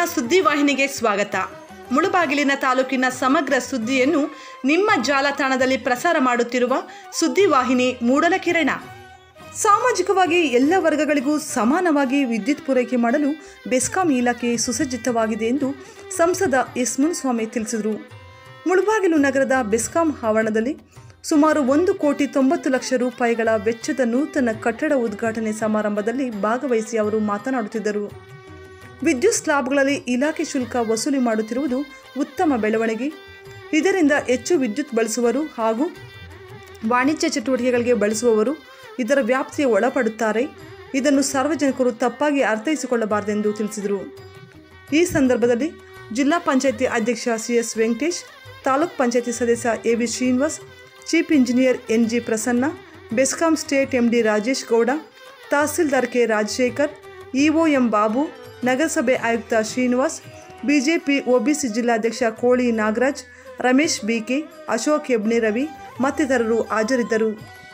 ಸುದ್ದಿವಾಹಿನಿಗೆ ಸ್ವಾಗತ ಮುಳುಬಾಗಿಲಿನ ತಾಲೂಕಿನ ಸಮಗ್ರ ಸುದ್ದಿಯನ್ನು ನಿಮ್ಮ ಜಾಲತಾಣದಲ್ಲಿ ಪ್ರಸಾರ ಮಾಡುತ್ತಿರುವ ಸುದ್ದಿವಾಹಿನಿ ಮೂಡಲಕಿರಣ ಸಾಮಾಜಿಕವಾಗಿ ಎಲ್ಲ ವರ್ಗಗಳಿಗೂ ಸಮಾನವಾಗಿ ವಿದ್ಯುತ್ ಪೂರೈಕೆ ಮಾಡಲು ಬೆಸ್ಕಾಂ ಇಲಾಖೆ ಸುಸಜ್ಜಿತವಾಗಿದೆ ಎಂದು ಸಂಸದ ಎಸ್ ಮುನಿಸ್ವಾಮಿ ತಿಳಿಸಿದರು ಮುಳುಬಾಗಿಲು ನಗರದ ಬೆಸ್ಕಾಂ ಆವರಣದಲ್ಲಿ ಸುಮಾರು ಒಂದು ಕೋಟಿ ತೊಂಬತ್ತು ಲಕ್ಷ ರೂಪಾಯಿಗಳ ವೆಚ್ಚದ ನೂತನ ಕಟ್ಟಡ ಉದ್ಘಾಟನೆ ಸಮಾರಂಭದಲ್ಲಿ ಭಾಗವಹಿಸಿ ಅವರು ಮಾತನಾಡುತ್ತಿದ್ದರು ವಿದ್ಯುತ್ ಸ್ಲಾಬ್ಗಳಲ್ಲಿ ಇಲಾಖೆ ಶುಲ್ಕ ವಸೂಲಿ ಮಾಡುತ್ತಿರುವುದು ಉತ್ತಮ ಬೆಳವಣಿಗೆ ಇದರಿಂದ ಹೆಚ್ಚು ವಿದ್ಯುತ್ ಬಳಸುವರು ಹಾಗೂ ವಾಣಿಜ್ಯ ಚಟುವಟಿಕೆಗಳಿಗೆ ಬಳಸುವವರು ಇದರ ವ್ಯಾಪ್ತಿಗೆ ಒಳಪಡುತ್ತಾರೆ ಇದನ್ನು ಸಾರ್ವಜನಿಕರು ತಪ್ಪಾಗಿ ಅರ್ಥೈಸಿಕೊಳ್ಳಬಾರದೆಂದು ತಿಳಿಸಿದರು ಈ ಸಂದರ್ಭದಲ್ಲಿ ಜಿಲ್ಲಾ ಪಂಚಾಯಿತಿ ಅಧ್ಯಕ್ಷ ಸಿ ಎಸ್ ವೆಂಕಟೇಶ್ ತಾಲೂಕ್ ಪಂಚಾಯಿತಿ ಸದಸ್ಯ A V Srinivas chief engineer N G Prasanna BESCOM state MD Rajesh Gowda tahsildar K Rajashekar EO M Babu ನಗರಸಭೆ ಆಯುಕ್ತ ಶ್ರೀನಿವಾಸ್ ಬಿಜೆಪಿ ಒಬಿಸಿ ಜಿಲ್ಲಾಧ್ಯಕ್ಷ ಕೋಳಿ ನಾಗರಾಜ್ ರಮೇಶ್ ಬಿಕೆ ಅಶೋಕ್ ಹೆಬ್ಣಿ ರವಿ ಮತ್ತಿತರರು ಹಾಜರಿದ್ದರು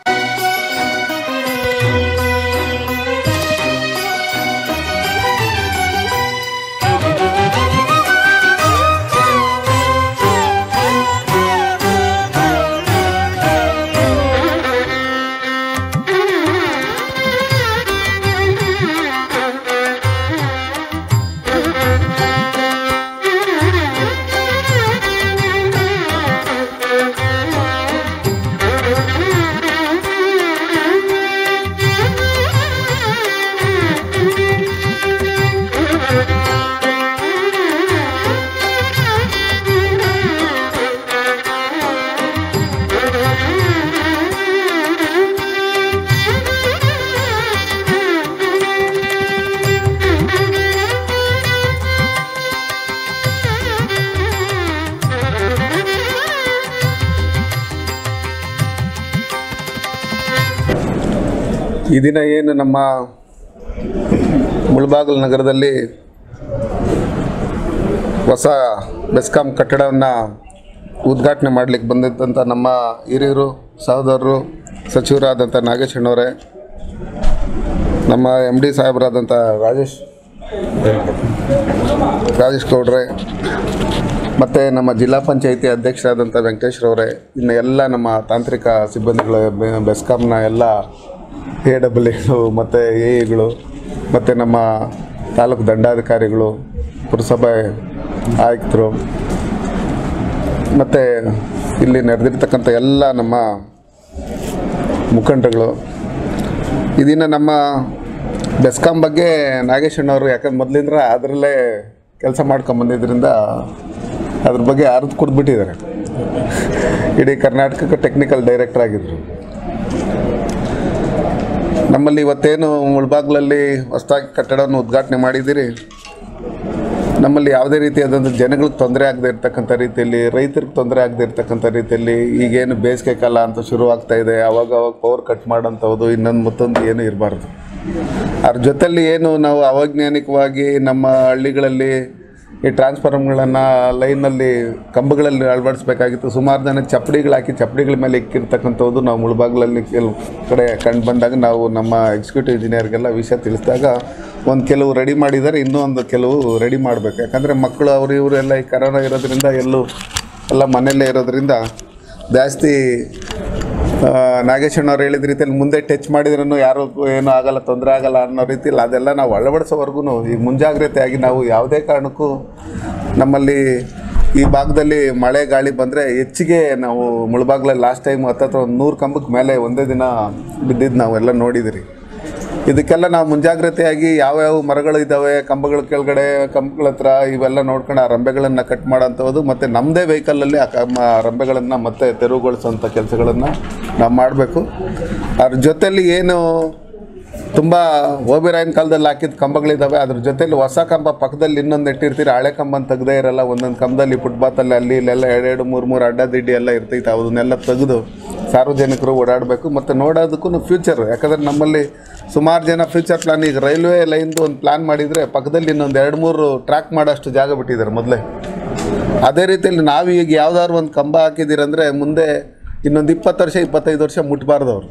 ಈ ದಿನ ಏನು ನಮ್ಮ ಮುಳಬಾಗಿಲು ನಗರದಲ್ಲಿ ಹೊಸ ಬೆಸ್ಕಾಂ ಕಟ್ಟಡವನ್ನು ಉದ್ಘಾಟನೆ ಮಾಡಲಿಕ್ಕೆ ಬಂದಿದ್ದಂಥ ನಮ್ಮ ಹಿರಿಯರು ಸಹೋದರರು ಸಚಿವರಾದಂಥ ನಾಗೇಶ್ ಅಣ್ಣವರೇ ನಮ್ಮ ಎಮ್ ಡಿ ಸಾಹೇಬರಾದಂಥ ರಾಜೇಶ್ ರಾಜೇಶ್ ಗೌಡ್ರೆ ಮತ್ತು ನಮ್ಮ ಜಿಲ್ಲಾ ಪಂಚಾಯಿತಿ ಅಧ್ಯಕ್ಷರಾದಂಥ ವೆಂಕಟೇಶ್ರವರೇ ಇನ್ನು ಎಲ್ಲ ನಮ್ಮ ತಾಂತ್ರಿಕ ಸಿಬ್ಬಂದಿಗಳು ಬೆ- ಬೆಸ್ಕಾಂನ ಎಲ್ಲ ಎ ಡಬಲ್ ಎಗಳು ಮತ್ತು ಎ ಎಗಳು ಮತ್ತು ನಮ್ಮ ತಾಲೂಕು ದಂಡಾಧಿಕಾರಿಗಳು ಪುರಸಭೆ ಆಯುಕ್ತರು ಮತ್ತು ಇಲ್ಲಿ ನೆರೆದಿರ್ತಕ್ಕಂಥ ಎಲ್ಲ ನಮ್ಮ ಮುಖಂಡರುಗಳು ಇದನ್ನು ನಮ್ಮ ಬೆಸ್ಕಾಂ ಬಗ್ಗೆ ನಾಗೇಶ್ ಅಣ್ಣವರು ಯಾಕಂದ್ರೆ ಮೊದಲಿಂದ ಅದರಲ್ಲೇ ಕೆಲಸ ಮಾಡ್ಕೊಂಬಂದಿದ್ದರಿಂದ ಅದ್ರ ಬಗ್ಗೆ ಅರ್ದು ಕೊಟ್ಬಿಟ್ಟಿದ್ದಾರೆ ಇಡೀ ಕರ್ನಾಟಕಕ್ಕೆ ಟೆಕ್ನಿಕಲ್ ಡೈರೆಕ್ಟರ್ ಆಗಿದ್ದರು ನಮ್ಮಲ್ಲಿ ಇವತ್ತೇನು ಮುಳ್ಬಾಗ್ಲಲ್ಲಿ ಹೊಸದಾಗಿ ಕಟ್ಟಡವನ್ನು ಉದ್ಘಾಟನೆ ಮಾಡಿದ್ದೀರಿ ನಮ್ಮಲ್ಲಿ ಯಾವುದೇ ರೀತಿಯಾದಂಥ ಜನಗಳಿಗೆ ತೊಂದರೆ ಆಗದೆ ಇರ್ತಕ್ಕಂಥ ರೀತಿಯಲ್ಲಿ ರೈತರಿಗೆ ತೊಂದರೆ ಆಗದೆ ಇರ್ತಕ್ಕಂಥ ರೀತಿಯಲ್ಲಿ ಈಗೇನು ಬೇಸಿಗೆ ಕಾಲ ಅಂತ ಶುರುವಾಗ್ತಾ ಇದೆ ಅವಾಗ ಅವಾಗ ಪವರ್ ಕಟ್ ಮಾಡೋಂಥದ್ದು ಇನ್ನೊಂದು ಮತ್ತೊಂದು ಏನೂ ಇರಬಾರ್ದು ಅದ್ರ ಜೊತೆಲಿ ಏನು ನಾವು ಅವೈಜ್ಞಾನಿಕವಾಗಿ ನಮ್ಮ ಹಳ್ಳಿಗಳಲ್ಲಿ ಈ ಟ್ರಾನ್ಸ್ಫಾರ್ಮ್ಗಳನ್ನು ಲೈನಲ್ಲಿ ಕಂಬಗಳಲ್ಲಿ ಅಳವಡಿಸ್ಬೇಕಾಗಿತ್ತು ಸುಮಾರು ಜನ ಚಪ್ಪಡಿಗಳು ಹಾಕಿ ಚಪ್ಪಡಿಗಳ ಮೇಲೆ ಇಕ್ಕಿರ್ತಕ್ಕಂಥದ್ದು ನಾವು ಮುಳುಬಾಗ್ಲಲ್ಲಿ ಕೆಲವು ಕಡೆ ಕಂಡು ಬಂದಾಗ ನಾವು ನಮ್ಮ ಎಕ್ಸಿಕ್ಯೂಟಿವ್ ಇಂಜಿನಿಯರ್ಗೆಲ್ಲ ವಿಷಯ ತಿಳಿಸಿದಾಗ ಒಂದು ಕೆಲವು ರೆಡಿ ಮಾಡಿದ್ದಾರೆ ಇನ್ನೂ ಒಂದು ಕೆಲವು ರೆಡಿ ಮಾಡಬೇಕು ಯಾಕಂದರೆ ಮಕ್ಕಳು ಅವರು ಇವರು ಎಲ್ಲ ಈ ಕರೋನಾ ಇರೋದ್ರಿಂದ ಎಲ್ಲೂ ಎಲ್ಲ ಮನೆಯಲ್ಲೇ ಇರೋದ್ರಿಂದ ಜಾಸ್ತಿ ಆ, ನಾಗೇಶ್ ಅಣ್ಣವ್ರು ಹೇಳಿದ ರೀತಿಯಲ್ಲಿ ಮುಂದೆ ಟಚ್ ಮಾಡಿದ್ರೂ ಯಾರು ಏನೂ ಆಗಲ್ಲ ತೊಂದರೆ ಆಗಲ್ಲ ಅನ್ನೋ ರೀತಿಯಲ್ಲಿ ಅದೆಲ್ಲ ನಾವು ಅಳವಡಿಸೋವರೆಗೂ ಈಗ ಮುಂಜಾಗ್ರತೆಯಾಗಿ ನಾವು ಯಾವುದೇ ಕಾರಣಕ್ಕೂ ನಮ್ಮಲ್ಲಿ ಈ ಭಾಗದಲ್ಲಿ ಮಳೆ ಗಾಳಿ ಬಂದರೆ ಹೆಚ್ಚಿಗೆ ನಾವು ಮುಳುಬಾಗ್ಲಲ್ಲಿ ಲಾಸ್ಟ್ ಟೈಮ್ ಹತ್ತತ್ರ ಒಂದು ನೂರು ಕಂಬಕ್ಕೆ ಮೇಲೆ ಒಂದೇ ದಿನ ಬಿದ್ದಿದ್ದು ನಾವೆಲ್ಲ ನೋಡಿದಿರಿ ಇದಕ್ಕೆಲ್ಲ ನಾವು ಮುಂಜಾಗ್ರತೆಯಾಗಿ ಯಾವ್ಯಾವ ಮರಗಳು ಇದ್ದಾವೆ ಕಂಬಗಳ ಕೆಳಗಡೆ ಕಂಬಗಳ ಹತ್ರ ಇವೆಲ್ಲ ನೋಡ್ಕೊಂಡು ಆ ರಂಬೆಗಳನ್ನು ಕಟ್ ಮಾಡೋಂಥದ್ದು ಮತ್ತು ನಮ್ಮದೇ ವೆಹಿಕಲಲ್ಲಿ ಆ ಕಮ್ಮ ಆ ರಂಬೆಗಳನ್ನು ಮತ್ತೆ ತೆರವುಗೊಳಿಸೋಂಥ ಕೆಲಸಗಳನ್ನು ನಾವು ಮಾಡಬೇಕು ಅದ್ರ ಜೊತೆಲಿ ಏನು ತುಂಬ ಓಬಿರಾಯನ್ ಕಾಲದಲ್ಲಿ ಹಾಕಿದ ಕಂಬಗಳಿದ್ದಾವೆ ಅದ್ರ ಜೊತೆಲಿ ಹೊಸ ಕಂಬ ಪಕ್ಕದಲ್ಲಿ ಇನ್ನೊಂದು ಇಟ್ಟಿರ್ತೀರಿ ಹಳೆ ಕಂಬನ ತೆಗ್ದೇ ಇರಲ್ಲ ಒಂದೊಂದು ಕಂಬದಲ್ಲಿ ಫುಟ್ಪಾತಲ್ಲಿ ಅಲ್ಲಿ ಇಲ್ಲೆಲ್ಲ ಎರಡೆರಡು ಮೂರು ಮೂರು ಅಡ್ಡ ದಿಡ್ಡಿ ಎಲ್ಲ ಇರ್ತೈತೆ ಅವನ್ನೆಲ್ಲ ತೆಗೆದು ಸಾರ್ವಜನಿಕರು ಓಡಾಡಬೇಕು ಮತ್ತು ನೋಡೋದಕ್ಕೂ ಫ್ಯೂಚರ್ ಯಾಕಂದರೆ ನಮ್ಮಲ್ಲಿ ಸುಮಾರು ಜನ ಫ್ಯೂಚರ್ ಪ್ಲಾನ್ ಈಗ ರೈಲ್ವೆ ಲೈನ್ದು ಒಂದು ಪ್ಲಾನ್ ಮಾಡಿದರೆ ಪಕ್ಕದಲ್ಲಿ ಇನ್ನೊಂದು ಎರಡು ಮೂರು ಟ್ರ್ಯಾಕ್ ಮಾಡೋಷ್ಟು ಜಾಗ ಬಿಟ್ಟಿದ್ದಾರೆ ಮೊದಲೇ ಅದೇ ರೀತಿಯಲ್ಲಿ ನಾವು ಈಗ ಯಾವ್ದಾದ್ರು ಒಂದು ಕಂಬ ಹಾಕಿದ್ದೀರಂದರೆ ಮುಂದೆ ಇನ್ನೊಂದು ಇಪ್ಪತ್ತು ವರ್ಷ ಇಪ್ಪತ್ತೈದು ವರ್ಷ ಮುಟ್ಬಾರ್ದು ಅವರು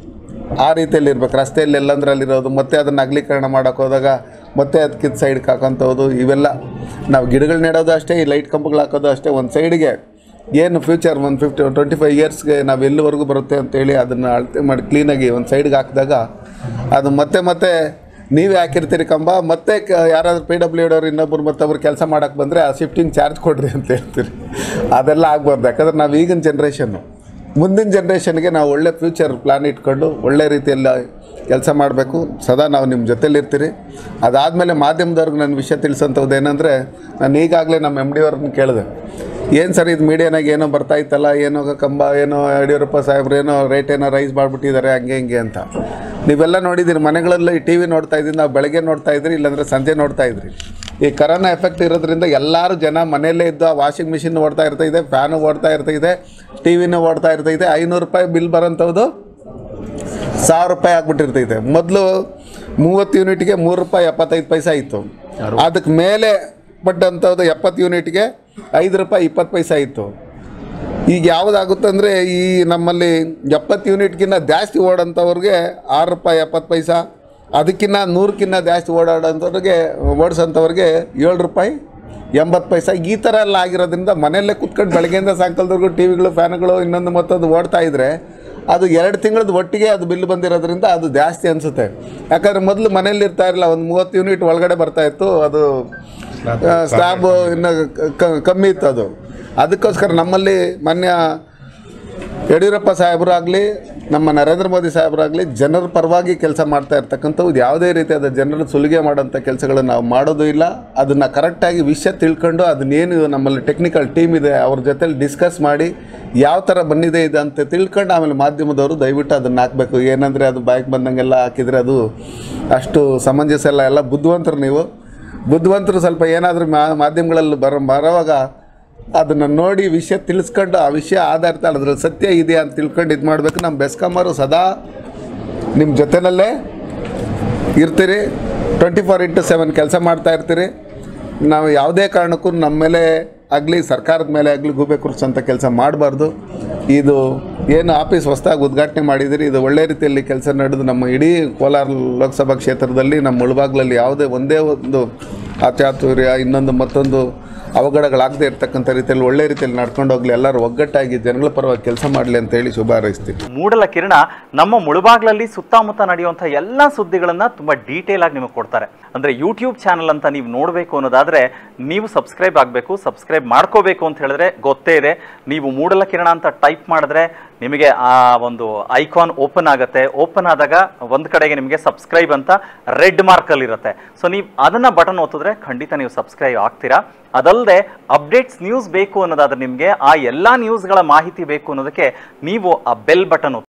ಆ ರೀತಿಯಲ್ಲಿ ಇರ್ಬೇಕು ರಸ್ತೆಯಲ್ಲಿ ಎಲ್ಲಂದ್ರಲ್ಲಿರೋದು ಮತ್ತೆ ಅದನ್ನು ಅಗಲೀಕರಣ ಮಾಡೋಕೆ ಹೋದಾಗ ಮತ್ತೆ ಅದಕ್ಕಿಂತ ಸೈಡ್ಗೆ ಹಾಕೋಂಥದ್ದು ಇವೆಲ್ಲ ನಾವು ಗಿಡಗಳು ನೆಡೋದು ಅಷ್ಟೇ ಈ ಲೈಟ್ ಕಂಬಗಳು ಹಾಕೋದು ಅಷ್ಟೇ ಒಂದು ಸೈಡ್ಗೆ ಏನು ಫ್ಯೂಚರ್ ಒಂದು ಫಿಫ್ಟಿ ಟ್ವೆಂಟಿ ಫೈವ್ ಇಯರ್ಸ್ಗೆ ನಾವು ಎಲ್ಲಿವರೆಗೂ ಬರುತ್ತೆ ಅಂತೇಳಿ ಅದನ್ನು ಅಳತೆ ಮಾಡಿ ಕ್ಲೀನಾಗಿ ಒಂದು ಸೈಡ್ಗೆ ಹಾಕಿದಾಗ ಅದು ಮತ್ತೆ ಮತ್ತೆ ನೀವೇ ಹಾಕಿರ್ತೀರಿ ಕಂಬ ಮತ್ತೆ ಕ ಯಾರಾದ್ರೂ ಪಿ ಡಬ್ಲ್ಯೂ ಡೋರು ಇನ್ನೊಬ್ರು ಮತ್ತೊಬ್ರು ಕೆಲಸ ಮಾಡೋಕ್ಕೆ ಬಂದರೆ ಆ ಶಿಫ್ಟಿಂಗ್ ಚಾರ್ಜ್ ಕೊಡ್ರಿ ಅಂತ ಹೇಳ್ತೀರಿ ಅದೆಲ್ಲ ಆಗ್ಬಾರ್ದು ಯಾಕಂದ್ರೆ ನಾವು ಈಗಿನ ಜನ್ರೇಷನ್ನು ಮುಂದಿನ ಜನ್ರೇಷನ್ಗೆ ನಾವು ಒಳ್ಳೆ ಫ್ಯೂಚರ್ ಪ್ಲ್ಯಾನ್ ಇಟ್ಕೊಂಡು ಒಳ್ಳೆ ರೀತಿಯಲ್ಲಿ ಕೆಲಸ ಮಾಡಬೇಕು ಸದಾ ನಾವು ನಿಮ್ಮ ಜೊತೆಲಿರ್ತೀರಿ ಅದಾದಮೇಲೆ ಮಾಧ್ಯಮದವ್ರಿಗೆ ನನ್ನ ವಿಷಯ ತಿಳಿಸೋಂಥದ್ದು ಏನಂದರೆ ನಾನು ಈಗಾಗಲೇ ನಮ್ಮ ಎಮ್ ಡಿ ಅವ್ರನ್ನ ಕೇಳಿದೆ ಏನು ಸರ್ ಇದು ಮೀಡಿಯಾನಾಗ ಏನೋ ಬರ್ತಾ ಇತ್ತಲ್ಲ ಏನೋ ಕಂಬ ಏನೋ ಯಡಿಯೂರಪ್ಪ ಸಾಹೇಬ್ರು ಏನೋ ರೇಟ್ ಏನೋ ರೈಸ್ ಮಾಡಿಬಿಟ್ಟಿದ್ದಾರೆ ಹಂಗೆ ಹಿಂಗೆ ಅಂತ ನೀವೆಲ್ಲ ನೋಡಿದ್ದೀರಿ ಮನೆಗಳಲ್ಲಿ ಟಿ ವಿ ನೋಡ್ತಾ ಇದ್ದೀವಿ ನಾವು ಬೆಳಗ್ಗೆ ನೋಡ್ತಾ ಇದ್ರಿ ಇಲ್ಲಾಂದರೆ ಸಂಜೆ ನೋಡ್ತಾ ಇದ್ರಿ ಈ ಕರೋನಾ ಎಫೆಕ್ಟ್ ಇರೋದ್ರಿಂದ ಎಲ್ಲರೂ ಜನ ಮನೆಯಲ್ಲೇ ಇದ್ದು ಆ ವಾಷಿಂಗ್ ಮಿಷಿನ್ ಓಡ್ತಾ ಇರ್ತಾ ಇದೆ ಫ್ಯಾನು ಓಡ್ತಾ ಇರ್ತಾ ಇದೆ ಟಿ ವಿನೂ ಓಡ್ತಾ ಇರ್ತಾ ಇದೆ ಐನೂರು ರೂಪಾಯಿ ಬಿಲ್ ಬರೋಂಥದ್ದು ಸಾವಿರ ರೂಪಾಯಿ ಆಗ್ಬಿಟ್ಟಿರ್ತೈತೆ ಮೊದಲು ಮೂವತ್ತು ಯೂನಿಟ್ಗೆ ಮೂರು ರೂಪಾಯಿ ಎಪ್ಪತ್ತೈದು ಪೈಸೆ ಇತ್ತು ಅದಕ್ಕೆ ಮೇಲೆ ಪಟ್ಟಂಥದ್ದು ಎಪ್ಪತ್ತು ಯೂನಿಟ್ಗೆ ಐದು ರೂಪಾಯಿ ಇಪ್ಪತ್ತು ಪೈಸೆ ಇತ್ತು ಈಗ ಯಾವುದಾಗುತ್ತೆ ಅಂದರೆ ಈ ನಮ್ಮಲ್ಲಿ ಎಪ್ಪತ್ತು ಯೂನಿಟ್ಗಿಂತ ಜಾಸ್ತಿ ಓಡೋಂಥವ್ರಿಗೆ ಆರು ರೂಪಾಯಿ ಎಪ್ಪತ್ತು ಪೈಸಾ ಅದಕ್ಕಿಂತ ನೂರಕ್ಕಿಂತ ಜಾಸ್ತಿ ಓಡಾಡೋಂಥವ್ರಿಗೆ ಓಡಿಸೋಂಥವ್ರಿಗೆ ಏಳು ರೂಪಾಯಿ ಎಂಬತ್ತು ಪೈಸಾ ಈ ಥರ ಎಲ್ಲ ಆಗಿರೋದ್ರಿಂದ ಮನೆಯಲ್ಲೇ ಕುತ್ಕೊಂಡು ಬೆಳಗ್ಗೆಯಿಂದ ಸಾಯಂಕಾಲದವರೆಗೂ ಟಿ ವಿಗಳು ಫ್ಯಾನ್ಗಳು ಇನ್ನೊಂದು ಮತ್ತೊಂದು ಓಡ್ತಾ ಇದ್ದರೆ ಅದು ಎರಡು ತಿಂಗಳದ್ದು ಒಟ್ಟಿಗೆ ಅದು ಬಿಲ್ ಬಂದಿರೋದ್ರಿಂದ ಅದು ಜಾಸ್ತಿ ಅನಿಸುತ್ತೆ ಯಾಕಂದರೆ ಮೊದಲು ಮನೇಲಿ ಇರ್ತಾ ಇರಲಿಲ್ಲ ಒಂದು ಮೂವತ್ತು ಯೂನಿಟ್ ಒಳಗಡೆ ಬರ್ತಾ ಇತ್ತು ಅದು ಸ್ಲ್ಯಾಬ್ ಇನ್ನು ಕ- ಕಮ್ಮಿ ಇತ್ತು ಅದು ಅದಕ್ಕೋಸ್ಕರ ನಮ್ಮಲ್ಲಿ ಮಾನ್ಯ ಯಡಿಯೂರಪ್ಪ ಸಾಹೇಬರಾಗಲಿ ನಮ್ಮ ನರೇಂದ್ರ ಮೋದಿ ಸಾಹೇಬರಾಗಲಿ ಜನರ ಪರವಾಗಿ ಕೆಲಸ ಮಾಡ್ತಾ ಇರ್ತಕ್ಕಂಥವು ಯಾವುದೇ ರೀತಿಯಾದ ಜನರನ್ನು ಸುಲಿಗೆ ಮಾಡೋಂಥ ಕೆಲಸಗಳನ್ನು ನಾವು ಮಾಡೋದು ಇಲ್ಲ ಅದನ್ನು ಕರೆಕ್ಟಾಗಿ ವಿಷಯ ತಿಳ್ಕೊಂಡು ಅದನ್ನೇನು ನಮ್ಮಲ್ಲಿ ಟೆಕ್ನಿಕಲ್ ಟೀಮ್ ಇದೆ ಅವ್ರ ಜೊತೆಲಿ ಡಿಸ್ಕಸ್ ಮಾಡಿ ಯಾವ ಥರ ಬಂದಿದೆ ಇದೆ ಅಂತ ತಿಳ್ಕೊಂಡು ಆಮೇಲೆ ಮಾಧ್ಯಮದವರು ದಯವಿಟ್ಟು ಅದನ್ನು ಹಾಕಬೇಕು ಏನಂದರೆ ಅದು ಬಾಯಿಗೆ ಬಂದಂಗೆಲ್ಲ ಹಾಕಿದರೆ ಅದು ಅಷ್ಟು ಸಮಂಜಸ ಎಲ್ಲ ಎಲ್ಲ ಬುದ್ಧಿವಂತರು ನೀವು ಬುದ್ಧಿವಂತರು ಸ್ವಲ್ಪ ಏನಾದರೂ ಮಾಧ್ಯಮಗಳಲ್ಲಿ ಬರೋ ಬರೋವಾಗ ಅದನ್ನು ನೋಡಿ ವಿಷಯ ತಿಳಿಸ್ಕೊಂಡು ಆ ವಿಷಯ ಆಧಾರಿತ ಅದ್ರಲ್ಲಿ ಸತ್ಯ ಇದೆ ಅಂತ ತಿಳ್ಕೊಂಡು ಇದು ಮಾಡಬೇಕು ನಮ್ಮ ಬೆಸ್ಕಾಮರು ಸದಾ ನಿಮ್ಮ ಜೊತೆಯಲ್ಲೇ ಇರ್ತೀರಿ ಟ್ವೆಂಟಿ ಫೋರ್ ಇಂಟು ಸೆವೆನ್ ಕೆಲಸ ಮಾಡ್ತಾ ಇರ್ತೀರಿ ನಾವು ಯಾವುದೇ ಕಾರಣಕ್ಕೂ ನಮ್ಮ ಮೇಲೆ ಆಗಲಿ ಸರ್ಕಾರದ ಮೇಲೆ ಆಗಲಿ ಗೂಬೆ ಕುರ್ಸೋಂಥ ಕೆಲಸ ಮಾಡಬಾರ್ದು ಇದು ಏನು ಆಫೀಸ್ ಹೊಸದಾಗಿ ಉದ್ಘಾಟನೆ ಮಾಡಿದಿರಿ ಇದು ಒಳ್ಳೆ ರೀತಿಯಲ್ಲಿ ಕೆಲಸ ನಡೆದು ನಮ್ಮ ಇಡೀ ಕೋಲಾರ ಲೋಕಸಭಾ ಕ್ಷೇತ್ರದಲ್ಲಿ ನಮ್ಮ ಮುಳುಬಾಗ್ಲಲ್ಲಿ ಯಾವುದೇ ಒಂದೇ ಒಂದು ಅಚಾತುರ್ಯ ಇನ್ನೊಂದು ಮತ್ತೊಂದು ಅವಘಡಗಳಾಗದೇ ಇರ್ತಕ್ಕಂಥ ರೀತಿಯಲ್ಲಿ ಒಳ್ಳೆ ರೀತಿಯಲ್ಲಿ ನಡ್ಕೊಂಡು ಹೋಗಲಿ ಎಲ್ಲರೂ ಒಗ್ಗಟ್ಟಾಗಿ ಜನಗಳ ಪರವಾಗಿ ಕೆಲಸ ಮಾಡಲಿ ಅಂತೇಳಿ ಶುಭ ಹಾರೈಸ್ತೀನಿ ಮೂಡಲ ಕಿರಣ ನಮ್ಮ ಮುಳುಬಾಗ್ಲಲ್ಲಿ ಸುತ್ತಮುತ್ತ ನಡೆಯುವಂಥ ಎಲ್ಲ ಸುದ್ದಿಗಳನ್ನ ತುಂಬಾ ಡೀಟೇಲ್ ಆಗಿ ನಿಮಗೆ ಕೊಡ್ತಾರೆ ಅಂದ್ರೆ ಯೂಟ್ಯೂಬ್ ಚಾನಲ್ ಅಂತ ನೀವು ನೋಡಬೇಕು ಅನ್ನೋದಾದ್ರೆ ನೀವು ಸಬ್ಸ್ಕ್ರೈಬ್ ಆಗಬೇಕು ಸಬ್ಸ್ಕ್ರೈಬ್ ಮಾಡ್ಕೋಬೇಕು ಅಂತ ಹೇಳಿದ್ರೆ ಗೊತ್ತೇ ಇದೆ ನೀವು ಮೂಡಲ ಕಿರಣ ಅಂತ ಟೈಪ್ ಮಾಡಿದ್ರೆ ನಿಮಗೆ ಆ ಒಂದು ಐಕಾನ್ ಓಪನ್ ಆಗುತ್ತೆ ಓಪನ್ ಆದಾಗ ಒಂದು ಕಡೆಗೆ ನಿಮಗೆ ಸಬ್ಸ್ಕ್ರೈಬ್ ಅಂತ ರೆಡ್ ಮಾರ್ಕಲ್ಲಿ ಇರುತ್ತೆ ಸೊ ನೀವು ಅದನ್ನ ಬಟನ್ ಒತ್ತಿದ್ರೆ ಖಂಡಿತ ನೀವು ಸಬ್ಸ್ಕ್ರೈಬ್ ಆಗ್ತೀರಾ ಅದಲ್ಲದೆ ಅಪ್ಡೇಟ್ಸ್ ನ್ಯೂಸ್ ಬೇಕು ಅನ್ನೋದಾದ್ರೆ ನಿಮಗೆ ಆ ಎಲ್ಲ ನ್ಯೂಸ್ಗಳ ಮಾಹಿತಿ ಬೇಕು ಅನ್ನೋದಕ್ಕೆ ನೀವು ಆ ಬೆಲ್ ಬಟನ್